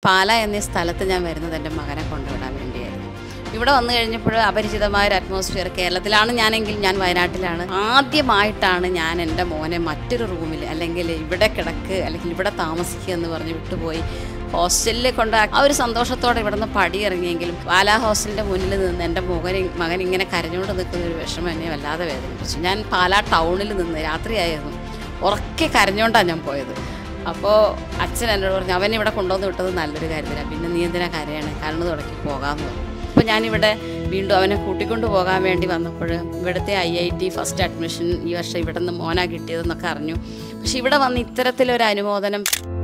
പാല എന്നീ സ്ഥലത്ത് ഞാൻ വരുന്നത് എൻ്റെ മകനെ കൊണ്ടുവിടാൻ വേണ്ടിയായിരുന്നു ഇവിടെ വന്നു കഴിഞ്ഞപ്പോൾ അപരിചിതമായ ഒരു അറ്റ്മോസ്ഫിയർ കേരളത്തിലാണ് ഞാനെങ്കിൽ ഞാൻ വയനാട്ടിലാണ് ആദ്യമായിട്ടാണ് ഞാൻ എൻ്റെ മോനെ മറ്റൊരു റൂമിൽ അല്ലെങ്കിൽ ഇവിടെ കിടക്ക് അല്ലെങ്കിൽ ഇവിടെ താമസിക്കുക എന്ന് പറഞ്ഞ് വിട്ടുപോയി ഹോസ്റ്റലിൽ കൊണ്ട് ആ ഒരു സന്തോഷത്തോടെ ഇവിടെ നിന്ന് പടിയിറങ്ങിയെങ്കിലും പാലാ ഹോസ്റ്റലിൻ്റെ മുന്നിൽ നിന്ന് എൻ്റെ മകൻ മകൻ ഇങ്ങനെ കരഞ്ഞുകൊണ്ട് നിൽക്കുന്ന ഒരു വിഷമം എന്നെ വല്ലാതെ വേദനിപ്പിച്ചു ഞാൻ പാലാ ടൗണിൽ നിന്ന് രാത്രിയായിരുന്നു ഉറക്കെ കരഞ്ഞുകൊണ്ടാണ് ഞാൻ പോയത് അപ്പോൾ അച്ഛൻ എന്നോട് പറഞ്ഞു അവൻ ഇവിടെ കൊണ്ടുവന്ന് വിട്ടത് നല്ലൊരു കാര്യത്തിലാണ് പിന്നെ നീ എന്തിനാ കരയാണ് കരണ് തുടക്കി പോകാമെന്ന് പറഞ്ഞു അപ്പോൾ ഞാനിവിടെ വീണ്ടും അവനെ കൂട്ടിക്കൊണ്ട് പോകാൻ വേണ്ടി വന്നപ്പോൾ ഇവിടുത്തെ I I T first admission ഈ വർഷം ഇവിടെ നിന്ന് മോനാ കിട്ടിയതെന്നൊക്കെ അറിഞ്ഞു പക്ഷെ ഇവിടെ വന്ന് ഇത്തരത്തിലൊരു അനുമോദനം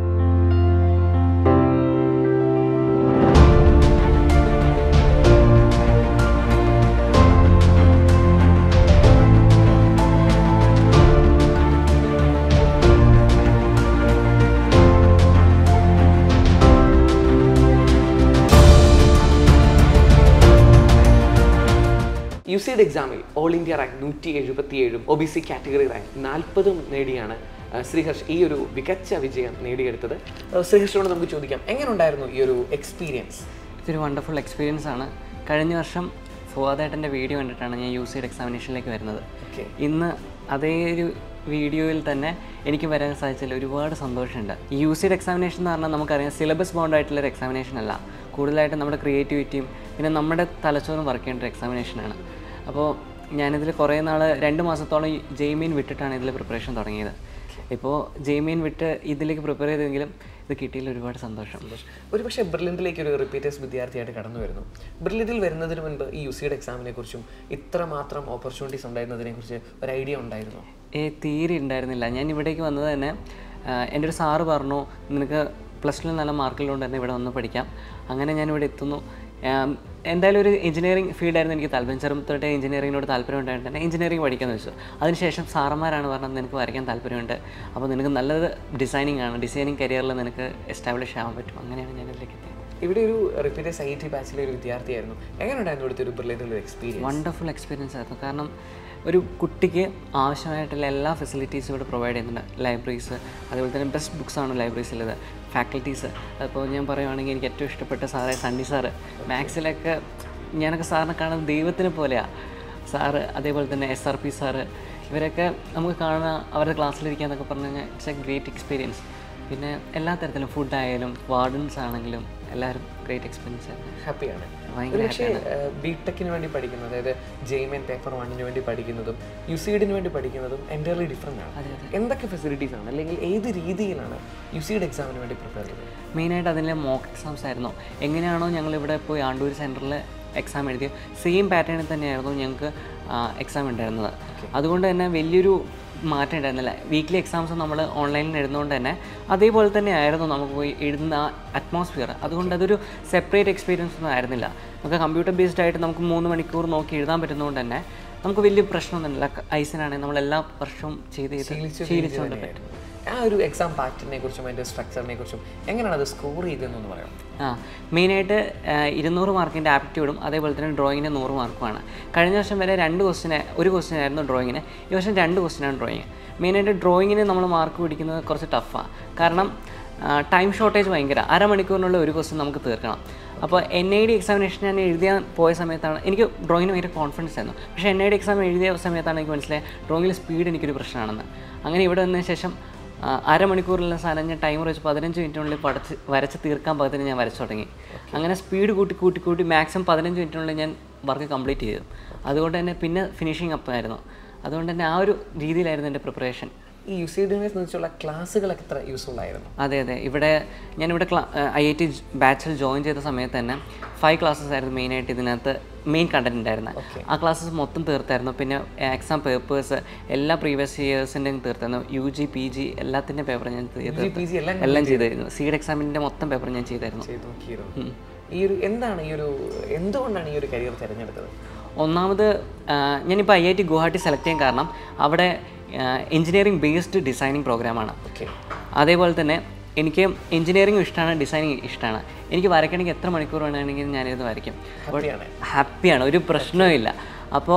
യു സിയുടെ എക്സാമിൽ ഓൾ ഇന്ത്യ റാങ്ക് നൂറ്റി എഴുപത്തി ഏഴും O B C category rank നാൽപ്പതും നേടിയാണ് ആ, ശ്രീഹർഷ് ഈ ഒരു മികച്ച വിജയം നേടിയെടുത്തത് ആ, ശ്രീഹർഷിനോട് നമുക്ക് ചോദിക്കാം എങ്ങനെ ഉണ്ടായിരുന്നു ഈ ഒരു എക്സ്പീരിയൻസ് ഇതൊരു വണ്ടർഫുൾ എക്സ്പീരിയൻസ് ആണ് കഴിഞ്ഞ വർഷം ഫുവാദേട്ടൻ്റെ വീഡിയോ കണ്ടിട്ടാണ് ഞാൻ യു സിയുടെ എക്സാമിനേഷനിലേക്ക് വരുന്നത് ഓക്കെ ഇന്ന് അതേ ഒരു വീഡിയോയിൽ തന്നെ എനിക്ക് വരാൻ സാധിച്ചതിൽ ഒരുപാട് സന്തോഷമുണ്ട് ഈ യു സിയുടെ എക്സാമിനേഷൻ എന്ന് പറഞ്ഞാൽ നമുക്കറിയാം സിലബസ് ബൗണ്ട് ആയിട്ടുള്ള ഒരു എക്സാമിനേഷൻ അല്ല കൂടുതലായിട്ട് നമ്മുടെ ക്രിയേറ്റിവിറ്റിയും പിന്നെ നമ്മുടെ തലച്ചോറും വർക്ക് ചെയ്യേണ്ട ഒരു എക്സാമിനേഷനാണ് അപ്പോൾ ഞാനിതിൽ കുറേ നാൾ രണ്ട് മാസത്തോളം ജെയ്മീൻ വിട്ടിട്ടാണ് ഇതിൽ പ്രിപ്പറേഷൻ തുടങ്ങിയത് ഇപ്പോൾ ജെയ്മീൻ വിട്ട് ഇതിലേക്ക് പ്രിപ്പയർ ചെയ്തെങ്കിലും ഇത് കിട്ടിയതിൽ ഒരുപാട് സന്തോഷം ഒരു പക്ഷേ ബ്രില്യൻറ്റിലേക്ക് ഒരു റിപ്പീറ്റേഴ്സ് വിദ്യാർത്ഥിയായിട്ട് കടന്നു വരുന്നു ബ്രില്യൻറ്റിൽ വരുന്നതിന് മുൻപ് ഈ യു സിയുടെ എക്സാമിനെ കുറിച്ചും ഇത്രമാത്രം ഓപ്പർച്യൂണിറ്റീസ് ഉണ്ടായിരുന്നതിനെ കുറിച്ച് ഒരു ഐഡിയ ഉണ്ടായിരുന്നോ ഏ തീരെ ഉണ്ടായിരുന്നില്ല ഞാൻ ഇവിടേക്ക് വന്നത് തന്നെ ആ, എൻ്റെ ഒരു സാറ് പറഞ്ഞു നിനക്ക് പ്ലസ് ടുവിൽ നല്ല മാർക്കുള്ളതുകൊണ്ട് തന്നെ ഇവിടെ വന്ന് പഠിക്കാം അങ്ങനെ ഞാൻ ഇവിടെ എത്തുന്നു ആം, എന്തായാലും ഒരു എഞ്ചിനീയറിംഗ് ഫീൽഡായിരുന്നു എനിക്ക് താല്പര്യം ചെറുപ്പത്തോട്ടെ എഞ്ചിനീയറിങ്ങിനോട് താല്പര്യം ഉണ്ടായിട്ട് തന്നെ എഞ്ചിനീയറിംഗ് പഠിക്കാമെന്ന് വെച്ചു അതിനുശേഷം സാറന്മാരാണ് പറഞ്ഞത് നിനക്ക് വരയ്ക്കാൻ താല്പര്യമുണ്ട് അപ്പോൾ നിനക്ക് നല്ലത് ഡിസൈനിങ് ആണ് ഡിസൈനിങ് കരിയറിൽ നിനക്ക് എസ്റ്റാബ്ലിഷ് ആവാൻ പറ്റും അങ്ങനെയാണ് ഞാൻ ഇതിലേക്ക് എത്തിയത് ഇവിടെ ഒരു റിപ്പീറ്റേഴ്സ് ഐ ടി ബാച്ചിലെ ഒരു വിദ്യാർത്ഥിയായിരുന്നു എങ്ങനെ ഉണ്ടായിരുന്നു ഇവിടുത്തെ ഒരു ബ്രില്യൻറ്റിൽ ഒരു എക്സ്പീരിയൻസ് വണ്ടർഫുൾ എക്സ്പീരിയൻസ് ആയിരുന്നു കാരണം ഒരു കുട്ടിക്ക് ആവശ്യമായിട്ടുള്ള എല്ലാ ഫെസിലിറ്റീസും ഇവിടെ പ്രൊവൈഡ് ചെയ്യുന്നുണ്ട് ലൈബ്രറീസ് അതുപോലെ തന്നെ ബെസ്റ്റ് ബുക്സ് ആണ് ലൈബ്രറീസിലുള്ളത് ഫാക്കൽറ്റീസ് അപ്പോൾ ഞാൻ പറയുവാണെങ്കിൽ എനിക്ക് ഏറ്റവും ഇഷ്ടപ്പെട്ട സാറേ സണ്ണി സാറ് മാത്സിലൊക്കെ ഞാനൊക്കെ സാറിനെ കാണുന്നത് ദൈവത്തിനെ പോലെയാണ് സാറ് അതേപോലെ തന്നെ എസ് ആർ പി സാറ് ഇവരൊക്കെ നമുക്ക് കാണുന്ന അവരുടെ ക്ലാസ്സിലിരിക്കുക എന്നൊക്കെ പറഞ്ഞു കഴിഞ്ഞാൽ ഇറ്റ്സ് എ ഗ്രേറ്റ് എക്സ്പീരിയൻസ് പിന്നെ എല്ലാ തരത്തിലും ഫുഡായാലും വാർഡൻസ് ആണെങ്കിലും എല്ലാവരും ഗ്രേറ്റ് എക്സ്പീരിയൻസ് ആയിരുന്നു ഹാപ്പിയാണ് ഭയങ്കര പക്ഷേ ബി ടെക്കിന് വേണ്ടി പഠിക്കുന്നത് അതായത് ജെയ്മെൻ പേപ്പർ വണ്ണിന് വേണ്ടി പഠിക്കുന്നതും യു സിഡിന് വേണ്ടി പഠിക്കുന്നതും എൻ്റയർലി ഡിഫറെൻ്റ് ആണ് എന്തൊക്കെ ഫെസിലിറ്റീസ് ആണ് അല്ലെങ്കിൽ ഏത് രീതിയിലാണ് യു സിയുടെ എക്സാമിന് വേണ്ടി പ്രിപ്പയർ ചെയ്തത് മെയിനായിട്ട് അതിലെ മോക്ക് എക്സാംസ് ആയിരുന്നു എങ്ങനെയാണോ ഞങ്ങൾ ഇവിടെ പോയി ആണ്ടൂർ സെൻറ്ററിൽ എക്സാം എഴുതിയ സെയിം പാറ്റേണിൽ തന്നെയായിരുന്നു ഞങ്ങൾക്ക് എക്സാം ഉണ്ടായിരുന്നത് അതുകൊണ്ട് തന്നെ വലിയൊരു മാറ്റം ഉണ്ടായിരുന്നില്ല വീക്ക്ലി എക്സാംസ് നമ്മൾ ഓൺലൈനിൽ എഴുതുന്നതുകൊണ്ട് തന്നെ അതേപോലെ തന്നെ ആയിരുന്നു നമുക്ക് പോയി എഴുതുന്ന ആ അറ്റ്മോസ്ഫിയർ അതുകൊണ്ട് അതൊരു സെപ്പറേറ്റ് എക്സ്പീരിയൻസ് ഒന്നും ആയിരുന്നില്ല നമുക്ക് കമ്പ്യൂട്ടർ ബേസ്ഡ് ആയിട്ട് നമുക്ക് മൂന്ന് മണിക്കൂർ നോക്കി എഴുതാൻ പറ്റുന്നതുകൊണ്ട് തന്നെ നമുക്ക് വലിയ പ്രശ്നമൊന്നുമില്ല ഐസിനാണെങ്കിൽ നമ്മൾ എല്ലാ വർഷവും ചെയ്ത് ചെയ്ത് ശീലിച്ചുകൊണ്ട് പറ്റും ആ ഒരു എക്സാം പാറ്റേണിനെ കുറിച്ചും അതിൻ്റെ സ്ട്രക്ചറിനെ കുറിച്ചും എങ്ങനെയാണ് അത് സ്കോർ ചെയ്തതെന്നൊന്ന് പറയാം ആ മെയിനായിട്ട് ഇരുന്നൂറ് മാർക്കിൻ്റെ ആപ്റ്റിറ്റ്യൂഡും അതേപോലെ തന്നെ ഡ്രോയിങ്ങിന് നൂറ് മാർക്കുമാണ് കഴിഞ്ഞ വർഷം വരെ രണ്ട് ക്വസ്റ്റിന് ഒരു ക്വസ്റ്റ്യൻ ആയിരുന്നു ഡ്രോയിങ്ങിന് ഈ വർഷം രണ്ട് ക്വസ്റ്റ്യനാണ് ഡ്രോയിങ് മെയിനായിട്ട് ഡ്രോയിങ്ങിന് നമ്മൾ മാർക്ക് പിടിക്കുന്നത് കുറച്ച് ടഫാണ് കാരണം ടൈം ഷോർട്ടേജ് ഭയങ്കര അരമണിക്കൂറിനുള്ള ഒരു ക്വസ്റ്റ്യൻ നമുക്ക് തീർക്കണം അപ്പോൾ എൻ ഐ ഡി എക്സാമിനേഷൻ ഞാൻ എഴുതിയാൻ പോയ സമയത്താണ് എനിക്ക് ഡ്രോയിങ്ങിന് ഭയങ്കര കോൺഫിഡൻസ് ആയിരുന്നു പക്ഷേ എൻ ഐ ഡി എക്സാം എഴുതിയ സമയത്താണ് എനിക്ക് മനസ്സിലായത് ഡ്രോയിങ്ങിൽ സ്പീഡ് എനിക്കൊരു പ്രശ്നമാണെന്ന് അങ്ങനെ ഇവിടെ വന്നതിന് ശേഷം ആ, അരമണിക്കൂറിലുള്ള സാധനം ഞാൻ ടൈമർ വെച്ച് പതിനഞ്ച് മിനിറ്റിനുള്ളിൽ പടച്ച് വരച്ച് തീർക്കാൻ പാകത്തിന് ഞാൻ വരച്ചു തുടങ്ങി അങ്ങനെ സ്പീഡ് കൂട്ടി കൂട്ടി കൂട്ടി മാക്സിമം പതിനഞ്ച് മിനിറ്റിനുള്ളിൽ ഞാൻ വർക്ക് കംപ്ലീറ്റ് ചെയ്തു അതുകൊണ്ട് തന്നെ പിന്നെ ഫിനിഷിങ് അപ്പ് ആയിരുന്നു അതുകൊണ്ട് തന്നെ ആ ഒരു രീതിയിലായിരുന്നു എൻ്റെ പ്രിപ്പറേഷൻ ഈ യു സി ഡിനെ സംബന്ധിച്ചുള്ള ക്ലാസ്സുകളൊക്കെ എത്ര യൂസ്ഫുൾ ആയിരുന്നു അതെ അതെ ഇവിടെ ഞാനിവിടെ ക്ലാ ഐ ഐ ടി ബാച്ചിൽ ജോയിൻ ചെയ്ത സമയത്ത് തന്നെ ഫൈവ് ക്ലാസ്സസ് ആയിരുന്നു മെയിനായിട്ട് ഇതിനകത്ത് മെയിൻ കണ്ടന്റ് ഉണ്ടായിരുന്നത് ആ ക്ലാസ്സസ് മൊത്തം തീർത്തായിരുന്നു പിന്നെ എക്സാം പേപ്പേഴ്സ് എല്ലാ പ്രീവിയസ് ഇയേഴ്സിൻ്റെയും തീർത്തായിരുന്നു യു ജി പി ജി എല്ലാത്തിൻ്റെ പേപ്പർ ഞാൻ ചെയ്ത് പി ജി എല്ലാം എല്ലാം ചെയ്തായിരുന്നു സീഡ് എക്സാമിൻ്റെ മൊത്തം പേപ്പർ ഞാൻ ചെയ്തായിരുന്നു ചെയ്ത് നോക്കിയിരുന്നു ഈ ഒരു എന്താണ് ഈ ഒരു എന്തുകൊണ്ടാണ് ഈ ഒരു കരിയർ തിരഞ്ഞെടുത്തത് ഒന്നാമത് ആ, ഞാനിപ്പോൾ I I T Guwahati select ചെയ്യാൻ കാരണം അവിടെ എഞ്ചിനീയറിംഗ് ബേസ്ഡ് ഡിസൈനിങ് പ്രോഗ്രാമാണ് ഓക്കെ അതേപോലെ തന്നെ എനിക്ക് എഞ്ചിനീയറിംഗ് ഇഷ്ടമാണ് ഡിസൈനിങ് ഇഷ്ടമാണ് എനിക്ക് വരയ്ക്കണമെങ്കിൽ എത്ര മണിക്കൂർ വേണമെങ്കിലും ഞാനിത് വരയ്ക്കും ഹാപ്പിയാണ് ഹാപ്പിയാണ് ഒരു പ്രശ്നവും ഇല്ല അപ്പോൾ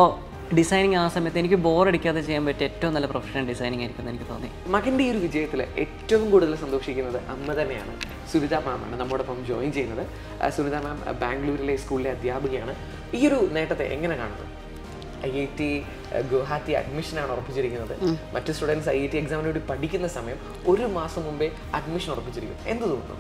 ഡിസൈനിങ് ആ സമയത്ത് എനിക്ക് ബോറടിക്കാതെ ചെയ്യാൻ പറ്റിയ ഏറ്റവും നല്ല പ്രൊഫഷൻ ഡിസൈനിങ് ആയിരിക്കും എന്ന് എനിക്ക് തോന്നി മകൻ്റെ ഈ ഒരു വിജയത്തിൽ ഏറ്റവും കൂടുതൽ സന്തോഷിക്കുന്നത് അമ്മ തന്നെയാണ് സുനിത മാമാണ് നമ്മോടൊപ്പം ജോയിൻ ചെയ്യുന്നത് ആ, സുനിത മാം ബാംഗ്ലൂരിലെ സ്കൂളിലെ അധ്യാപികയാണ് ഈ ഒരു നേട്ടത്തെ എങ്ങനെ കാണുന്നു ഐ ഐ ടി ഗുവാഹത്തി അഡ്മിഷനാണ് ഉറപ്പിച്ചിരിക്കുന്നത് മറ്റ് സ്റ്റുഡൻസ് ഐ ഐ ടി എക്സാമിന് വേണ്ടി പഠിക്കുന്ന സമയം ഒരു മാസം മുമ്പേ അഡ്മിഷൻ ഉറപ്പിച്ചിരിക്കും എന്ത് തോന്നുന്നു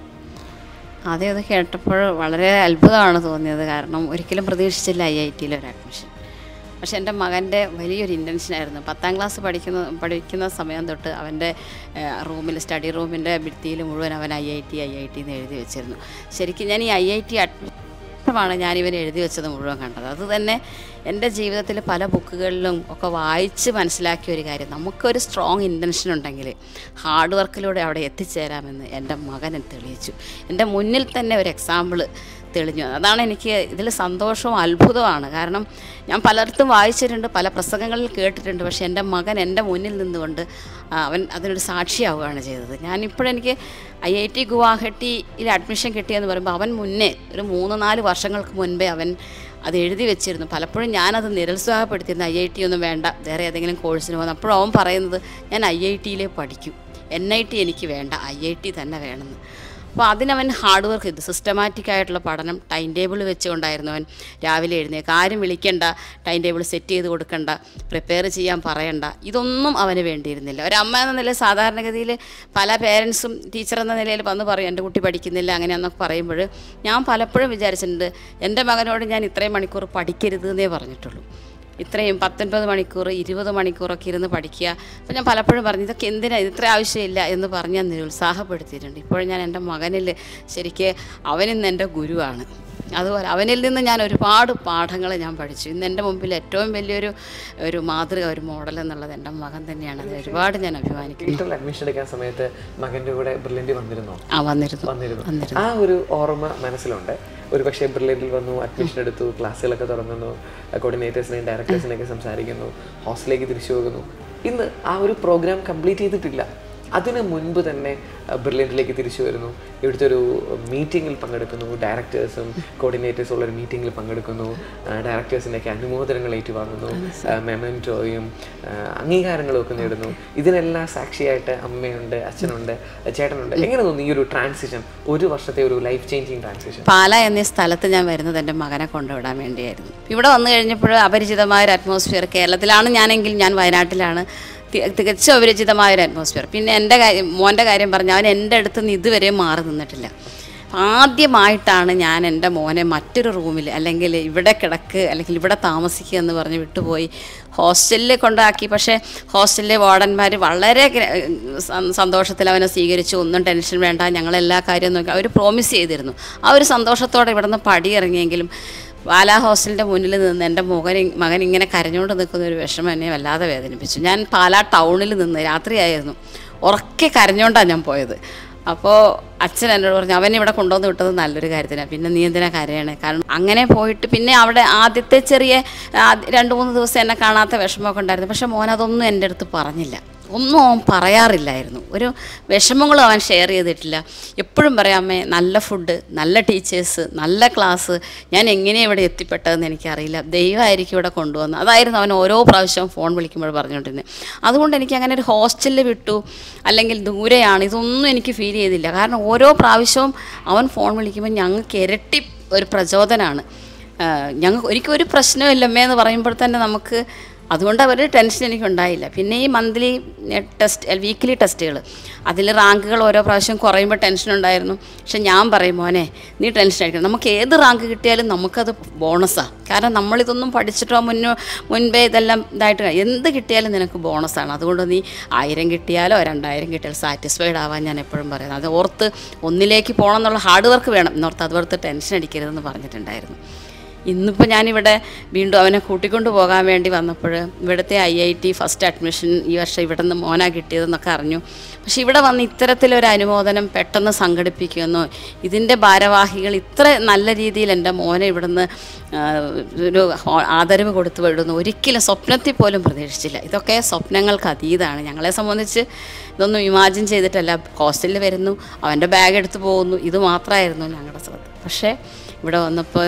ആദ്യം അത് കേട്ടപ്പോൾ വളരെ അത്ഭുതമാണ് തോന്നിയത് കാരണം ഒരിക്കലും പ്രതീക്ഷിച്ചില്ല ഐ ഐ ടിയിൽ ഒരു അഡ്മിഷൻ പക്ഷെ എൻ്റെ മകൻ്റെ വലിയൊരു ഇൻറ്റൻഷനായിരുന്നു പത്താം ക്ലാസ് പഠിക്കുന്ന പഠിക്കുന്ന സമയം തൊട്ട് അവൻ്റെ റൂമിൽ സ്റ്റഡി റൂമിൻ്റെ ഭിത്തിയിൽ മുഴുവൻ അവൻ I I T I I T എന്ന് എഴുതി വെച്ചിരുന്നു ശരിക്കും ഞാൻ ഈ ഐ ഐ ടി അഡ്മിഷനാണ് ഞാൻ ഇവൻ എഴുതി വെച്ചത് മുഴുവൻ കണ്ടത് അത് തന്നെ എൻ്റെ ജീവിതത്തിൽ പല ബുക്കുകളിലും ഒക്കെ വായിച്ച് മനസ്സിലാക്കിയ ഒരു കാര്യം നമുക്കൊരു സ്ട്രോങ് ഇൻറ്റൻഷൻ ഉണ്ടെങ്കിൽ ഹാർഡ് വർക്കിലൂടെ അവിടെ എത്തിച്ചേരാമെന്ന് എൻ്റെ മകൻ തെളിയിച്ചു എൻ്റെ മുന്നിൽ തന്നെ ഒരു എക്സാമ്പിൾ തെളിഞ്ഞു അതാണ് എനിക്ക് ഇതിൽ സന്തോഷവും അത്ഭുതമാണ് കാരണം ഞാൻ പലയിടത്തും വായിച്ചിട്ടുണ്ട് പല പ്രസംഗങ്ങളിൽ കേട്ടിട്ടുണ്ട് പക്ഷേ എൻ്റെ മകൻ എൻ്റെ മുന്നിൽ നിന്നുകൊണ്ട് ആ, അവൻ അതിനൊരു സാക്ഷിയാവുകയാണ് ചെയ്തത് ഞാനിപ്പോഴെനിക്ക് ഐ ഐ ടി ഗുവാഹട്ടിയിൽ അഡ്മിഷൻ കിട്ടിയെന്ന് പറയുമ്പോൾ അവൻ മുന്നേ ഒരു മൂന്ന് നാല് വർഷങ്ങൾക്ക് മുൻപേ അവൻ അത് എഴുതി വെച്ചിരുന്നു പലപ്പോഴും ഞാനത് നിരുത്സാഹപ്പെടുത്തിയിരുന്നു ഐ ഐ ടി ഒന്നും വേണ്ട വേറെ ഏതെങ്കിലും കോഴ്സിന് പോകുന്നു അപ്പോഴും അവൻ പറയുന്നത് ഞാൻ ഐ ഐ ടിയിലേ പഠിക്കും എൻ ഐ ടി എനിക്ക് വേണ്ട ഐ ഐ ടി തന്നെ വേണമെന്ന് അപ്പോൾ അതിനവൻ ഹാർഡ് വർക്ക് ചെയ്തു സിസ്റ്റമാറ്റിക് ആയിട്ടുള്ള പഠനം ടൈം ടേബിൾ വെച്ചുകൊണ്ടായിരുന്നു അവൻ രാവിലെ എഴുന്നേൽക്കുക ആരും വിളിക്കണ്ട ടൈം ടേബിൾ സെറ്റ് ചെയ്ത് കൊടുക്കണ്ട പ്രിപ്പയർ ചെയ്യാൻ പറയണ്ട ഇതൊന്നും അവന് വേണ്ടിയിരുന്നില്ല ഒരമ്മ എന്ന നിലയിൽ സാധാരണഗതിയിൽ പല പേരൻസും ടീച്ചർ എന്ന നിലയിൽ വന്ന് പറയും എൻ്റെ കുട്ടി പഠിക്കുന്നില്ല അങ്ങനെയാണെന്നൊക്കെ പറയുമ്പോൾ ഞാൻ പലപ്പോഴും വിചാരിച്ചിട്ടുണ്ട് എൻ്റെ മകനോട് ഞാൻ ഇത്രയും മണിക്കൂർ പഠിക്കരുത് എന്നേ പറഞ്ഞിട്ടുള്ളൂ ഇത്രയും പത്തൊൻപത് മണിക്കൂർ ഇരുപത് മണിക്കൂറൊക്കെ ഇരുന്ന് പഠിക്കുക അപ്പോൾ ഞാൻ പലപ്പോഴും പറഞ്ഞു ഇതൊക്കെ എന്തിനാ ഇത് ഇത്ര ആവശ്യമില്ല എന്ന് പറഞ്ഞ് ഞാൻ നിരുത്സാഹപ്പെടുത്തിയിട്ടുണ്ട് ഇപ്പോൾ ഞാൻ എൻ്റെ മകനിൽ ശരിക്ക് അവനിന്ന് എൻ്റെ ഗുരുവാണ് അതുപോലെ അവനിൽ നിന്ന് ഞാൻ ഒരുപാട് പാഠങ്ങൾ ഞാൻ പഠിച്ചു ഇന്ന് എൻ്റെ മുമ്പിൽ ഏറ്റവും വലിയൊരു ഒരു മാതൃക ഒരു മോഡൽ എന്നുള്ളത് എൻ്റെ മകൻ തന്നെയാണ് അത് ഒരുപാട് ഞാൻ അഭിമാനിക്കുന്നു വീട്ടിൽ അഡ്മിഷൻ എടുക്കാൻ സമയത്ത് മകൻ്റെ കൂടെ ബ്രില്യൻ്റ് വന്നിരുന്നോ ആ വന്നിരുന്നു വന്നിരുന്നു വന്നിരുന്നു ആ ഒരു ഓർമ്മ മനസ്സിലുണ്ട് ഒരു പക്ഷേ ബ്രില്യൻറ്റിൽ വന്നു അഡ്മിഷൻ എടുത്തു ക്ലാസ്സുകളൊക്കെ തുടങ്ങുന്നു കോർഡിനേറ്റേഴ്സിനെയും ഡയറക്ടേഴ്സിനെയൊക്കെ സംസാരിക്കുന്നു ഹോസ്റ്റലിലേക്ക് തിരിച്ചു പോകുന്നു ഇന്ന് ആ ഒരു പ്രോഗ്രാം കംപ്ലീറ്റ് ചെയ്തിട്ടില്ല അതിന് മുൻപ് തന്നെ ബ്രില്യൻറ്റിലേക്ക് തിരിച്ചു വരുന്നു ഇവിടുത്തെ ഒരു മീറ്റിങ്ങിൽ പങ്കെടുക്കുന്നു ഡയറക്ടേഴ്സും കോർഡിനേറ്റേഴ്സും ഉള്ള ഒരു മീറ്റിങ്ങിൽ പങ്കെടുക്കുന്നു ഡയറക്ടേഴ്സിൻ്റെയൊക്കെ അനുമോദനങ്ങൾ ഏറ്റുവാങ്ങുന്നു മെമൻറ്റോയും അംഗീകാരങ്ങളും ഒക്കെ നേടുന്നു ഇതിനെല്ലാം സാക്ഷിയായിട്ട് അമ്മയുണ്ട് അച്ഛനുണ്ട് ചേട്ടനുണ്ട് എങ്ങനെ തോന്നി ഈ ഒരു ട്രാൻസിഷൻ ഒരു വർഷത്തെ ഒരു ലൈഫ് ചേഞ്ചിങ് ട്രാൻസിഷൻ പാല എന്നീ സ്ഥലത്ത് ഞാൻ വരുന്നത് എൻ്റെ മകനെ കൊണ്ടുവിടാൻ വേണ്ടിയായിരുന്നു ഇവിടെ വന്നു കഴിഞ്ഞപ്പോൾ അപരിചിതമായ ഒരു അറ്റ്മോസ്ഫിയർ കേരളത്തിലാണ് ഞാനെങ്കിൽ ഞാൻ വയനാട്ടിലാണ് തി- തികച്ചും അപരിചിതമായ ഒരു അറ്റ്മോസ്ഫിയർ പിന്നെ എൻ്റെ കാര്യം മോൻ്റെ കാര്യം പറഞ്ഞാൽ അവൻ എൻ്റെ അടുത്ത് നിന്ന് ഇതുവരെ മാറി നിന്നിട്ടില്ല ആദ്യമായിട്ടാണ് ഞാൻ എൻ്റെ മോനെ മറ്റൊരു റൂമിൽ അല്ലെങ്കിൽ ഇവിടെ കിടക്ക് അല്ലെങ്കിൽ ഇവിടെ താമസിക്കുക എന്ന് പറഞ്ഞ് വിട്ടുപോയി ഹോസ്റ്റലിൽ കൊണ്ടാക്കി പക്ഷേ ഹോസ്റ്റലിലെ വാർഡന്മാർ വളരെ ഗ്ര- സ- സന്തോഷത്തിൽ അവനെ സ്വീകരിച്ചു ഒന്നും ടെൻഷൻ വേണ്ട ഞങ്ങളെല്ലാ കാര്യവും നോക്കി അവർ പ്രോമിസ് ചെയ്തിരുന്നു ആ ഒരു സന്തോഷത്തോടെ ഇവിടുന്ന് പടിയിറങ്ങിയെങ്കിലും പാലാ ഹോസ്റ്റലിൻ്റെ മുന്നിൽ നിന്ന് എൻ്റെ മകൻ മകൻ ഇങ്ങനെ കരഞ്ഞുകൊണ്ട് നിൽക്കുന്ന ഒരു വിഷമം എന്നെ വല്ലാതെ വേദനിപ്പിച്ചു ഞാൻ പാലാ ടൗണിൽ നിന്ന് രാത്രിയായിരുന്നു ഉറക്കെ കരഞ്ഞുകൊണ്ടാണ് ഞാൻ പോയത് അപ്പോൾ അച്ഛൻ എന്നോട് പറഞ്ഞു അവനെ ഇവിടെ കൊണ്ടുവന്ന് വിട്ടത് നല്ലൊരു കാര്യത്തിനാണ് പിന്നെ നീ എന്തിനാ കരയണേ കാരണം അങ്ങനെ പോയിട്ട് പിന്നെ അവിടെ ആദ്യത്തെ ചെറിയ ആദ്യ- രണ്ട് മൂന്ന് ദിവസം എന്നെ കാണാത്ത വിഷമമൊക്കെ ഉണ്ടായിരുന്നു പക്ഷെ മോൻ അതൊന്നും എൻ്റെ അടുത്ത് പറഞ്ഞില്ല ഒന്നും അവൻ പറയാറില്ലായിരുന്നു ഒരു വിഷമങ്ങളും അവൻ ഷെയർ ചെയ്തിട്ടില്ല എപ്പോഴും പറയാം അമ്മേ നല്ല ഫുഡ് നല്ല ടീച്ചേഴ്സ് നല്ല ക്ലാസ് ഞാൻ എങ്ങനെയാണ് ഇവിടെ എത്തിപ്പെട്ടതെന്ന് എനിക്കറിയില്ല ദൈവമായിരിക്കും ഇവിടെ കൊണ്ടുവന്നത് അതായിരുന്നു അവൻ ഓരോ പ്രാവശ്യവും ഫോൺ വിളിക്കുമ്പോൾ പറഞ്ഞുകൊണ്ടിരുന്നത് അതുകൊണ്ട് എനിക്ക് അങ്ങനെ ഒരു ഹോസ്റ്റലിൽ വിട്ടു അല്ലെങ്കിൽ ദൂരെയാണ് ഇതൊന്നും എനിക്ക് ഫീൽ ചെയ്തില്ല കാരണം ഓരോ പ്രാവശ്യവും അവൻ ഫോൺ വിളിക്കുമ്പോൾ ഞങ്ങൾക്ക് ഇരട്ടി ഒരു പ്രചോദനമാണ് ഞങ്ങൾക്ക് ഒരിക്കലും ഒരു പ്രശ്നമില്ലമ്മേ എന്ന് പറയുമ്പോൾ തന്നെ നമുക്ക് അതുകൊണ്ട് അവർ ടെൻഷൻ എനിക്കുണ്ടായില്ല പിന്നെ ഈ മന്ത്ലി ടെസ്റ്റ് വീക്കിലി ടെസ്റ്റുകൾ അതിൽ റാങ്കുകൾ ഓരോ പ്രാവശ്യം കുറയുമ്പോൾ ടെൻഷൻ ഉണ്ടായിരുന്നു പക്ഷെ ഞാൻ പറയും മോനെ നീ ടെൻഷൻ അടിക്കണം നമുക്ക് ഏത് റാങ്ക് കിട്ടിയാലും നമുക്കത് ബോണസാണ് കാരണം നമ്മളിതൊന്നും പഠിച്ചിട്ടോ മുന്നോ മുൻപേ ഇതെല്ലാം ഇതായിട്ട് കഴി- എന്ത് കിട്ടിയാലും നിനക്ക് ബോണസാണ് അതുകൊണ്ട് നീ ആയിരം കിട്ടിയാലോ രണ്ടായിരം കിട്ടിയാലും സാറ്റിസ്ഫൈഡ് ആവാൻ ഞാൻ എപ്പോഴും പറയുന്നത് അത് ഓർത്ത് ഒന്നിലേക്ക് പോകണം എന്നുള്ള ഹാർഡ് വർക്ക് വേണം എന്നോർത്ത് അത് ഓർത്ത് ടെൻഷൻ അടിക്കരുതെന്ന് പറഞ്ഞിട്ടുണ്ടായിരുന്നു ഇന്നിപ്പോൾ ഞാനിവിടെ വീണ്ടും അവനെ കൂട്ടിക്കൊണ്ട് പോകാൻ വേണ്ടി വന്നപ്പോൾ ഇവിടുത്തെ I I T first admission ഈ വർഷം ഇവിടെ നിന്ന് മോനാ കിട്ടിയതെന്നൊക്കെ അറിഞ്ഞു പക്ഷെ ഇവിടെ വന്ന് ഇത്തരത്തിലൊരു അനുമോദനം പെട്ടെന്ന് സംഘടിപ്പിക്കുമെന്നോ ഇതിൻ്റെ ഭാരവാഹികൾ ഇത്ര നല്ല രീതിയിൽ എൻ്റെ മോനെ ഇവിടുന്ന് ആ, ഒരു ഹോ- ആദരവ് കൊടുത്തു വിടുന്നു ഒരിക്കലും സ്വപ്നത്തിൽ പോലും പ്രതീക്ഷിച്ചില്ല ഇതൊക്കെ സ്വപ്നങ്ങൾക്ക് അതീതമാണ് ഞങ്ങളെ സംബന്ധിച്ച് ഇതൊന്നും ഇമാജിൻ ചെയ്തിട്ടല്ല ഹോസ്റ്റലിൽ വരുന്നു അവൻ്റെ ബാഗ് എടുത്ത് പോകുന്നു ഇത് മാത്രമായിരുന്നു ഞങ്ങളുടെ ശ്രദ്ധ പക്ഷേ ഇവിടെ വന്നപ്പോൾ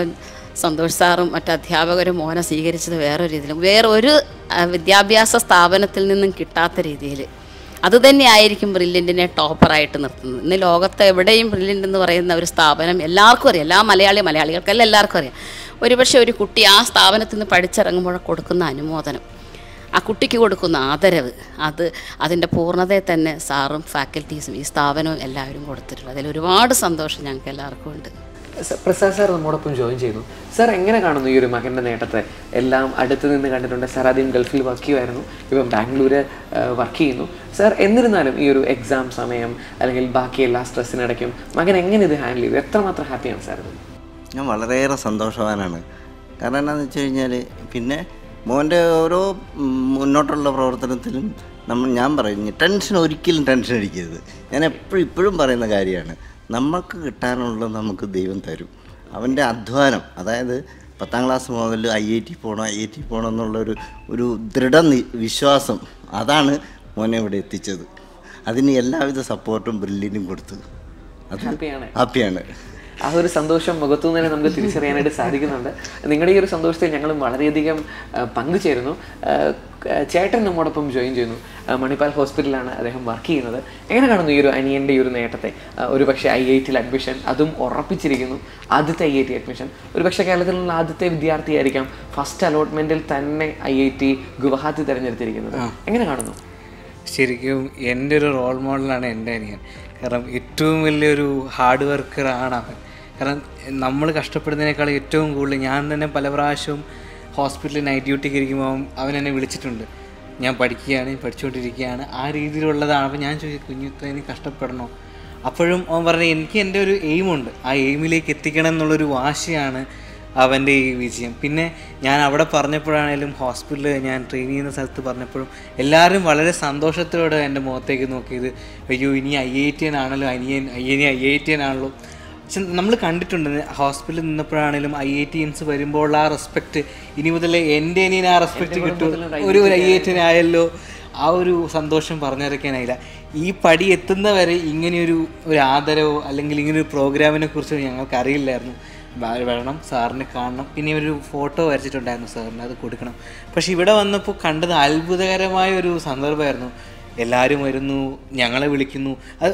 സന്തോഷ് സാറും മറ്റ് അധ്യാപകരും മോനെ സ്വീകരിച്ചത് വേറൊരു രീതിയിലും വേറൊരു ആ, വിദ്യാഭ്യാസ സ്ഥാപനത്തിൽ നിന്നും കിട്ടാത്ത രീതിയിൽ അതുതന്നെയായിരിക്കും ബ്രില്യൻറ്റിനെ ടോപ്പറായിട്ട് നിർത്തുന്നത് ഇന്ന് ലോകത്ത് എവിടെയും ബ്രില്യൻ്റ് എന്ന് പറയുന്ന ഒരു സ്ഥാപനം എല്ലാവർക്കും അറിയാം എല്ലാ മലയാളി മലയാളികൾക്കല്ല എല്ലാവർക്കും അറിയാം ഒരുപക്ഷെ ഒരു കുട്ടി ആ സ്ഥാപനത്തിൽ നിന്ന് പഠിച്ചിറങ്ങുമ്പോൾ കൊടുക്കുന്ന അനുമോദനം ആ കുട്ടിക്ക് കൊടുക്കുന്ന ആദരവ് അത് അതിൻ്റെ പൂർണ്ണതയെ തന്നെ സാറും ഫാക്കൽറ്റീസും ഈ സ്ഥാപനവും എല്ലാവരും കൊടുത്തിട്ടുള്ളത് അതിൽ ഒരുപാട് സന്തോഷം ഞങ്ങൾക്ക് എല്ലാവർക്കും ഉണ്ട് സർ, പ്രസാദ് സാർ നമ്മോടൊപ്പം ജോയിൻ ചെയ്യുന്നു സാർ എങ്ങനെ കാണുന്നു ഈ ഒരു മകൻ്റെ നേട്ടത്തെ എല്ലാം അടുത്ത് നിന്ന് കണ്ടിട്ടുണ്ട് സാർ ആദ്യം ഗൾഫിൽ വർക്ക് ചെയ്യുമായിരുന്നു ഇപ്പം ബാംഗ്ലൂര് വർക്ക് ചെയ്യുന്നു സാർ എന്നിരുന്നാലും ഈ ഒരു എക്സാം സമയം അല്ലെങ്കിൽ ബാക്കി എല്ലാ സ്ട്രെസ്സിനിടയ്ക്കും മകൻ എങ്ങനെ ഇത് ഹാൻഡിൽ ചെയ്തു എത്രമാത്രം ഹാപ്പിയാണ് സാർ ഇത് ഞാൻ വളരെയേറെ സന്തോഷവാനാണ് കാരണം എന്താണെന്ന് വെച്ച് കഴിഞ്ഞാൽ പിന്നെ മോൻ്റെ ഓരോ ഉം, മുന്നോട്ടുള്ള പ്രവർത്തനത്തിലും നമ്മൾ ഞാൻ പറയുന്നു ടെൻഷൻ ഒരിക്കലും ടെൻഷൻ അടിക്കരുത് ഞാൻ എപ്പോഴും ഇപ്പോഴും പറയുന്ന കാര്യമാണ് നമുക്ക് കിട്ടാനുള്ളത് നമുക്ക് ദൈവം തരും അവൻ്റെ അധ്വാനം അതായത് പത്താം ക്ലാസ് മുതൽ ഐ ഐ ടി പോകണം ഐ ഐ ടി പോകണം എന്നുള്ളൊരു ഒരു ദൃഢ നി- വിശ്വാസം അതാണ് മോനെ ഇവിടെ എത്തിച്ചത് അതിന് എല്ലാവിധ സപ്പോർട്ടും ബ്രില്ലിനും കൊടുത്തു അത് ഹാപ്പിയാണ് ഹാപ്പിയാണ് ആ ഒരു സന്തോഷം മുഖത്തു നിന്ന് തന്നെ നമുക്ക് തിരിച്ചറിയാനായിട്ട് സാധിക്കുന്നുണ്ട് നിങ്ങളുടെ ഈ ഒരു സന്തോഷത്തിൽ ഞങ്ങളും വളരെയധികം ആ, പങ്കുചേരുന്നു ആ, ആ, ചേട്ടൻ നമ്മോടൊപ്പം ജോയിൻ ചെയ്യുന്നു ആ, മണിപ്പാൽ ഹോസ്പിറ്റലിലാണ് അദ്ദേഹം വർക്ക് ചെയ്യുന്നത് എങ്ങനെ കാണുന്നു ഈ ഒരു അനിയൻ്റെ ഈ ഒരു നേട്ടത്തെ ആ, ഒരു പക്ഷേ ഐ ഐ ടിയിൽ അഡ്മിഷൻ അതും ഉറപ്പിച്ചിരിക്കുന്നു ആദ്യത്തെ ഐ ഐ ടി അഡ്മിഷൻ ഒരു പക്ഷേ കേരളത്തിലുള്ള ആദ്യത്തെ വിദ്യാർത്ഥിയായിരിക്കാം ഫസ്റ്റ് അലോട്ട്മെന്റിൽ തന്നെ ഐ ഐ ടി ഗുവാഹത്തി തിരഞ്ഞെടുത്തിരിക്കുന്നത് എങ്ങനെ കാണുന്നു ശരിക്കും എൻ്റെ ഒരു റോൾ മോഡലാണ് എൻ്റെ അനിയൻ കാരണം ഏറ്റവും വലിയൊരു ഹാർഡ് വർക്കറാണ് അവൻ കാരണം നമ്മൾ കഷ്ടപ്പെടുന്നതിനേക്കാൾ ഏറ്റവും കൂടുതൽ ഞാൻ തന്നെ പല പ്രാവശ്യവും ഹോസ്പിറ്റലിൽ നൈറ്റ് ഡ്യൂട്ടിക്ക് ഇരിക്കുമ്പോൾ അവൻ- അവൻ എന്നെ വിളിച്ചിട്ടുണ്ട് ഞാൻ പഠിക്കുകയാണ് പഠിച്ചുകൊണ്ടിരിക്കുകയാണ് ആ രീതിയിലുള്ളതാണ് അപ്പോൾ ഞാൻ ചോദിച്ചു കുഞ്ഞു ഇത്രയും കഷ്ടപ്പെടണോ അപ്പോഴും അവൻ പറഞ്ഞു എനിക്ക് എൻ്റെ ഒരു എയിമുണ്ട് ആ എയിമിലേക്ക് എത്തിക്കണം എന്നുള്ളൊരു വാശിയാണ് അവൻ്റെ ഈ വിജയം പിന്നെ ഞാൻ അവിടെ പറഞ്ഞപ്പോഴാണേലും ഹോസ്പിറ്റലിൽ ഞാൻ ട്രെയിൻ ചെയ്യുന്ന സ്ഥലത്ത് പറഞ്ഞപ്പോഴും എല്ലാവരും വളരെ സന്തോഷത്തോടെ എൻ്റെ മുഖത്തേക്ക് നോക്കിയത് അയ്യോ ഇനി ഐ ഐ ടി ആണല്ലോ അനിയൻ അയ്യനി ഐ ഐ ടി ആണല്ലോ പക്ഷെ നമ്മൾ കണ്ടിട്ടുണ്ട് ഹോസ്പിറ്റലിൽ നിന്നപ്പോഴാണെങ്കിലും ഐ ഐ ടിയൻസ് വരുമ്പോൾ ആ റെസ്പെക്റ്റ് ഇനി മുതൽ എൻ്റെ അനിയന് ആ റെസ്പെക്റ്റ് കിട്ടും ഒരു ഐ ഐ ടി ആയല്ലോ ആ ഒരു സന്തോഷം പറഞ്ഞറിയിക്കാനായില്ല ഈ പടി എത്തുന്നവരെ ഇങ്ങനെയൊരു ഒരു ആദരവോ അല്ലെങ്കിൽ ഇങ്ങനൊരു പ്രോഗ്രാമിനെ കുറിച്ച് ഞങ്ങൾക്ക് അറിയില്ലായിരുന്നു വ- വരണം സാറിനെ കാണണം പിന്നെ ഒരു ഫോട്ടോ വരച്ചിട്ടുണ്ടായിരുന്നു സാറിന് അത് കൊടുക്കണം പക്ഷെ ഇവിടെ വന്നപ്പോൾ കണ്ടത് അത്ഭുതകരമായ ഒരു സന്ദർഭമായിരുന്നു എല്ലാവരും വരുന്നു ഞങ്ങളെ വിളിക്കുന്നു അത്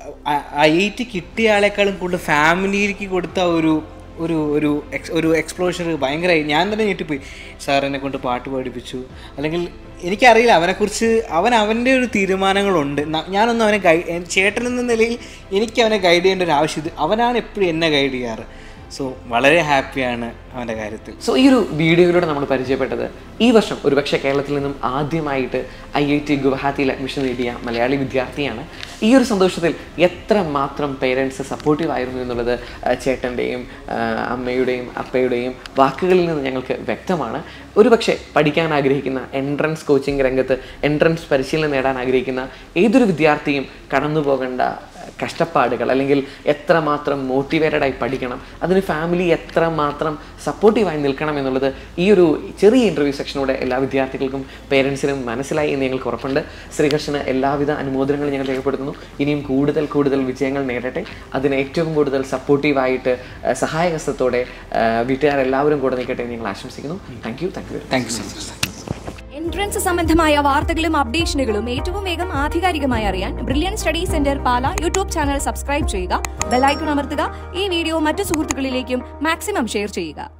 ഐ ഐ ടി കിട്ടിയ ആളെക്കാളും കൂടുതൽ ഫാമിലിക്ക് കൊടുത്ത ഒരു ഒരു ഒരു എക്സ് ഒരു എക്സ്പ്ലോഷർ ഭയങ്കരമായി ഞാൻ തന്നെ ഞെട്ടിപ്പോയി സാർ എന്നെ കൊണ്ട് പാട്ട് പഠിപ്പിച്ചു അല്ലെങ്കിൽ എനിക്കറിയില്ല അവനെക്കുറിച്ച് അവൻ അവൻ്റെ ഒരു തീരുമാനങ്ങളുണ്ട് ന- ഞാനൊന്നും അവനെ ഗൈഡ് ചേട്ടൻ എന്ന നിലയിൽ എനിക്ക് അവനെ ഗൈഡ് ചെയ്യേണ്ട ഒരു ആവശ്യം ഇത് അവനാണ് എപ്പോഴും എന്നെ ഗൈഡ് ചെയ്യാറ് സോ വളരെ ഹാപ്പിയാണ് അവൻ്റെ കാര്യത്തിൽ സോ ഈ ഒരു വീഡിയോയിലൂടെ നമ്മൾ പരിചയപ്പെട്ടത് ഈ വർഷം ഒരുപക്ഷെ കേരളത്തിൽ നിന്നും ആദ്യമായിട്ട് ഐ ഐ ടി ഗുവാഹത്തിയിൽ അഡ്മിഷൻ നേടിയ മലയാളി വിദ്യാർത്ഥിയാണ് ഈ ഒരു സന്തോഷത്തിൽ എത്ര മാത്രം പേരൻസ് സപ്പോർട്ടീവ് ആയിരുന്നു എന്നുള്ളത് ആ, ചേട്ടൻ്റെയും ആ, അമ്മയുടെയും അപ്പയുടെയും വാക്കുകളിൽ നിന്ന് ഞങ്ങൾക്ക് വ്യക്തമാണ് ഒരുപക്ഷെ പഠിക്കാൻ ആഗ്രഹിക്കുന്ന എൻട്രൻസ് കോച്ചിങ് രംഗത്ത് എൻട്രൻസ് പരിശീലനം നേടാൻ ആഗ്രഹിക്കുന്ന ഏതൊരു വിദ്യാർത്ഥിയും കടന്നു പോകേണ്ട കഷ്ടപ്പാടുകൾ അല്ലെങ്കിൽ എത്രമാത്രം മോട്ടിവേറ്റഡ് ആയി പഠിക്കണം അതിന് ഫാമിലി എത്രമാത്രം സപ്പോർട്ടീവായി നിൽക്കണം എന്നുള്ളത് ഈ ഒരു ചെറിയ ഇൻ്റർവ്യൂ സെക്ഷനോടെ എല്ലാ വിദ്യാർത്ഥികൾക്കും പേരൻസിനും മനസ്സിലായി എന്ന് ഞങ്ങൾക്ക് ഉറപ്പുണ്ട് ശ്രീകൃഷ്ണന് എല്ലാവിധ അനുമോദനങ്ങളും ഞങ്ങൾ രേഖപ്പെടുത്തുന്നു ഇനിയും കൂടുതൽ കൂടുതൽ വിജയങ്ങൾ നേടട്ടെ അതിന് ഏറ്റവും കൂടുതൽ സപ്പോർട്ടീവായിട്ട് ഏഹ്, സഹായഹസ്തത്തോടെ ഏഹ്, വീട്ടുകാരെല്ലാവരും കൂടെ നിൽക്കട്ടെ എന്ന് ഞങ്ങൾ ആശംസിക്കുന്നു thank you thank you thank you so much entrance സംബന്ധമായ വാർത്തകളും അപ്ഡേഷനുകളും ഏറ്റവും വേഗം ആധികാരികമായി അറിയാൻ brilliant study centre Pala YouTube channel subscribe ചെയ്യുക ബെലൈക്കൺ അമർത്തുക ഈ വീഡിയോ മറ്റു സുഹൃത്തുക്കളിലേക്കും മാക്സിമം ഷെയർ ചെയ്യുക